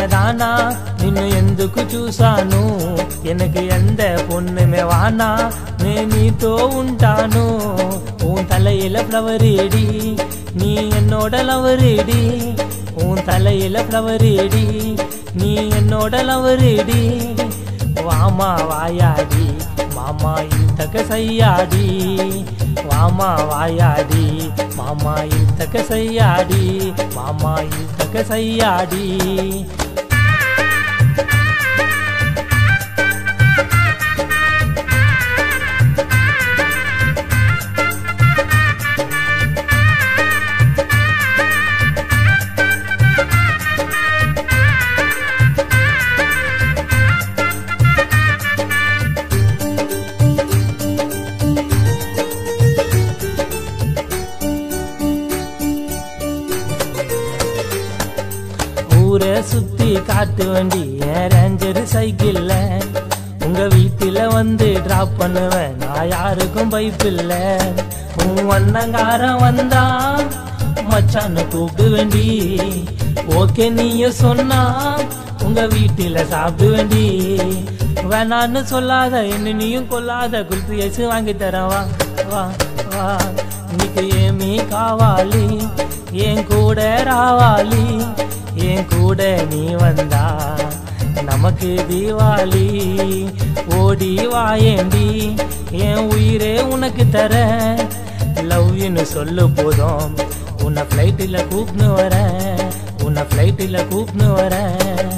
దానా నిన్ను ఎందుకు చూశాను ఎనకు ఎంద పొన్నుమే వానా నే నీతో ఉంటాను உன் தலையில ஃப்ளவரேடி நீ என்னோட லவரேடி உன் தலையில ஃப்ளவரேடி நீ என்னோட லவரேடி வாமா வாயாடி மாமா இத்தக்க சையாடி வாமா வாயாடி மாமா இத்தக்க சையாடி மாமா இத்தக்க சையாடி ஊரை சுத்தி காட்டு வண்டி என் ரேஞ்சர் சைக்கிள்ல உங்க வீட்டுல வந்து டிராப் பண்ணுவேன் நான் யாருக்கும் பைப்பில்ல உன் அண்ணங்காரன் வந்தா மச்சான்னு கூப்பிடு வேண்டி ஓகே நீய சொன்னா உங்க வீட்டுல சாப்பிடு வேண்டி வேணான்னு சொல்லாத என்ன நீயும் கொல்லாத குல்பி ஐஸ் வாங்கி தரேன் வா வா வா నీకు ఏమీ కావాలి ఏం కూడా రావాలి ఏం కూడా నీ வந்தா நமக்கு தீவாளி ஓடி வாயேண்டி என் உயிரே உனக்கு தர லவ்னு சொல்லு போதும் உன்னை ஃப்ளைட்டில் கூப்பின்னு வரேன் உன்னை ஃப்ளைட்டில் கூப்பின்னு வரேன்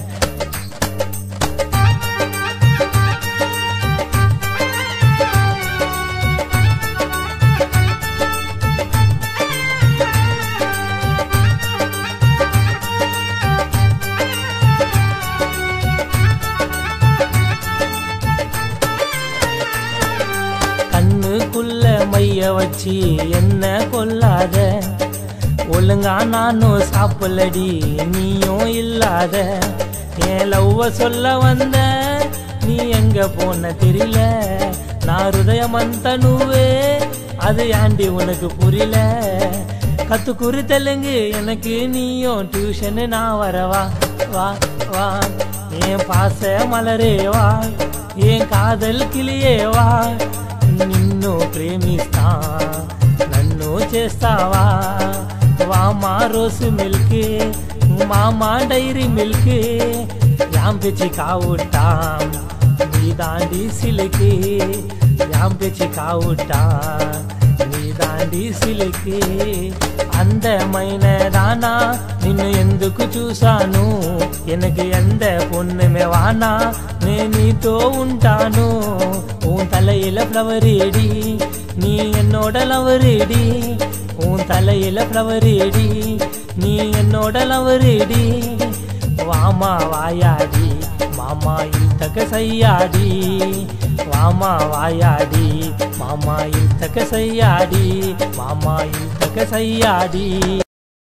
கண்ணுக்குள்ள மைய வச்சு என்ன கொல்லாத ஒழுங்கா நானும் சாப்பிடலடி நீயும் இல்லாத என் லவ்வ சொல்ல வந்த நீ எங்க போன தெரியல நான் ஹிருதயம் தனுவே அது ஏண்டி உனக்கு புரியல கத்து குறி தெலுங்கு எனக்கு நீயும் டியூஷனு நான் வரவா வா வா என் பாச மலரே வா என் కాదల్ కిలియేవా నిన్ను ప్రేమిస్తా నన్ను చేస్తావా వామా రోసు మిల్క్ మామా డైరీ మిల్క్ యాం పిచ్చి కావుటాం నీ దాండి సిలికి యాం పిచ్చి కావుటాం నీ దాండి సిలికి అందమైన దానా నిన్ను ఎందుకు చూశాను ఎనకు ఎంద పొన్నుమే వానా నే నీతో ఉంటాను உன் தலையில ஃப்ளவரேடி நீ என்னோட லவரேடி உன் தலையில ஃப்ளவரேடி நீ என்னோட லவரேடி வாமா வாயாடி மாமா இத்தக்க சையாடி வாமா வாயாடி மாமா இத்தக்க சையாடி மாமா இத்தக்க சையாடி